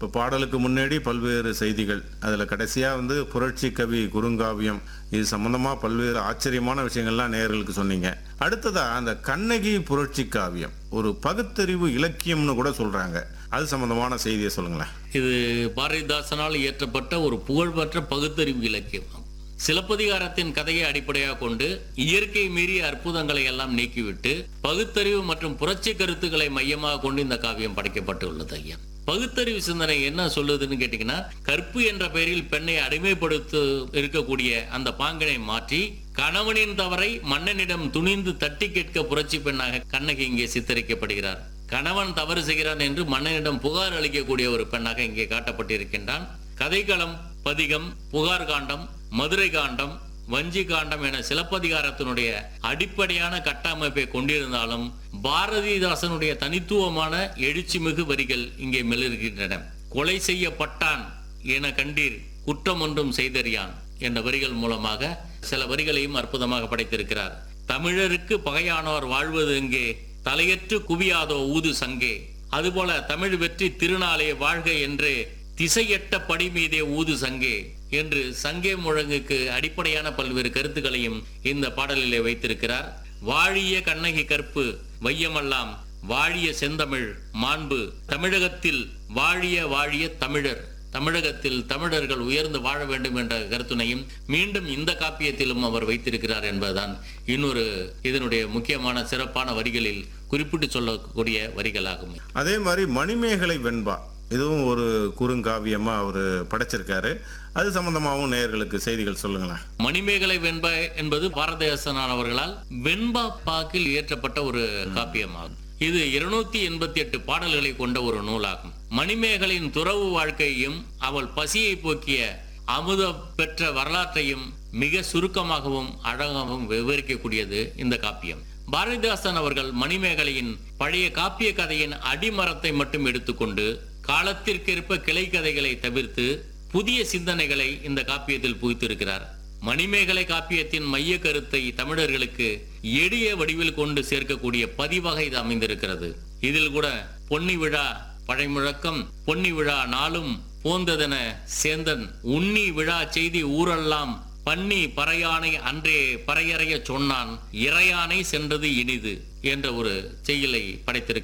இப்போ பாடலுக்கு முன்னாடி பல்வேறு செய்திகள் அதில் கடைசியாக வந்து புரட்சி கவி குறுங்காவியம் இது சம்பந்தமா பல்வேறு ஆச்சரியமான விஷயங்கள்லாம் நேயர்களுக்கு சொன்னீங்க அடுத்ததா அந்த கண்ணகி புரட்சி காவியம் ஒரு பகுத்தறிவு இலக்கியம்னு கூட சொல்றாங்க அது சம்பந்தமான செய்தியை சொல்லுங்களேன் இது பாரதிதாசனால் இயற்றப்பட்ட ஒரு புகழ்பெற்ற பகுத்தறிவு இலக்கியம் சிலப்பதிகாரத்தின் கதையை அடிப்படையாக கொண்டு இயற்கை மீறிய அற்புதங்களை எல்லாம் நீக்கிவிட்டு பகுத்தறிவு மற்றும் புரட்சி கருத்துக்களை மையமாக கொண்டு இந்த காவியம் படைக்கப்பட்டுள்ளது ஐயா பகுத்தறிவு சிந்தனை என்ன சொல்லுதுன்னு கேட்டீங்கன்னா கற்பு என்ற பெயரில் பெண்ணை அடிமைப்படுத்த இருக்கக்கூடிய அந்த பாங்கினை மாற்றி கணவனின் தவறை மன்னனிடம் துணிந்து தட்டி கேட்க புரட்சி பெண்ணாக கண்ணகி இங்கே சித்தரிக்கப்படுகிறார் கணவன் தவறு செய்கிறான் என்று மன்னனிடம் புகார் அளிக்கக்கூடிய ஒரு பெண்ணாக இங்கே காட்டப்பட்டிருக்கின்றான் கதைக்களம் பதிகம் புகார் காண்டம் மதுரை காண்டம் வஞ்சி காண்டம் என சிலப்பதிகாரத்தினுடைய அடிப்படையான கட்டமைப்பை கொண்டிருந்தாலும் பாரதிதாசனுடைய தனித்துவமான எழுச்சிமிகு வரிகள் இங்கே மெளிர்கின்றன கொலை செய்யப்பட்டான் என கண்டீர் குற்றம் ஒன்றும் செய்தறியான் என்ற வரிகள் மூலமாக சில வரிகளையும் அற்புதமாக படைத்திருக்கிறார் தமிழருக்கு பகையானோர் வாழ்வது எங்கே தலையற்று குவியாதோ ஊது சங்கே அதுபோல தமிழ் வெற்றி திருநாளே வாழ்க என்று திசையட்ட படி மீதே ஊது சங்கே என்று சங்கே முழங்குக்கு அடிப்படையான பல்வேறு கருத்துக்களையும் இந்த பாடலிலே வைத்திருக்கிறார் வாழிய கண்ணகி கற்பு வையமெல்லாம் வாழிய செந்தமிழ் மாண்பு தமிழகத்தில் வாழிய வாழிய தமிழர் தமிழகத்தில் தமிழர்கள் உயர்ந்து வாழ வேண்டும் என்ற கருத்துனையும் மீண்டும் இந்த காப்பியத்திலும் அவர் வைத்திருக்கிறார் என்பதுதான் இன்னொரு இதனுடைய முக்கியமான சிறப்பான வரிகளில் குறிப்பிட்டு சொல்லக்கூடிய வரிகளாகும் அதே மாதிரி மணிமேகலை வெண்பா இதுவும் ஒரு குறுங்காவியமா அவர் படைச்சிருக்காரு அது சம்பந்தமாகவும் நேயர்களுக்கு செய்திகள் சொல்லுங்களேன் மணிமேகலை வெண்பா என்பது பாரதிதாசன் அவர்களால் வெண்பா பாக்கில் இயற்றப்பட்ட ஒரு காப்பியமாகும் இது இருநூத்தி எண்பத்தி எட்டு பாடல்களை கொண்ட ஒரு நூலாகும் மணிமேகலின் துறவு வாழ்க்கையையும் அவள் பசியை போக்கிய அமுத பெற்ற வரலாற்றையும் மிக சுருக்கமாகவும் அழகாகவும் விவரிக்கக்கூடியது இந்த காப்பியம் பாரதிதாசன் அவர்கள் மணிமேகலையின் பழைய காப்பிய கதையின் அடிமரத்தை மட்டும் எடுத்துக்கொண்டு காலத்திற்கேற்ப கிளை கதைகளை தவிர்த்து புதிய சிந்தனைகளை இந்த காப்பியத்தில் புகுத்திருக்கிறார் மணிமேகலை காப்பியத்தின் மைய கருத்தை தமிழர்களுக்கு எளிய வடிவில் கொண்டு சேர்க்கக்கூடிய பதிவாக இது அமைந்திருக்கிறது இதில் கூட பொன்னி விழா பழைமுழக்கம் பொன்னி விழா நாளும் போந்ததென சேந்தன் உண்ணி விழா செய்தி ஊரெல்லாம் பன்னி பறையானை அன்றே பறையறைய சொன்னான் இறையானை சென்றது இனிது என்ற ஒரு செய்யுளை படைத்திருக்கிறார்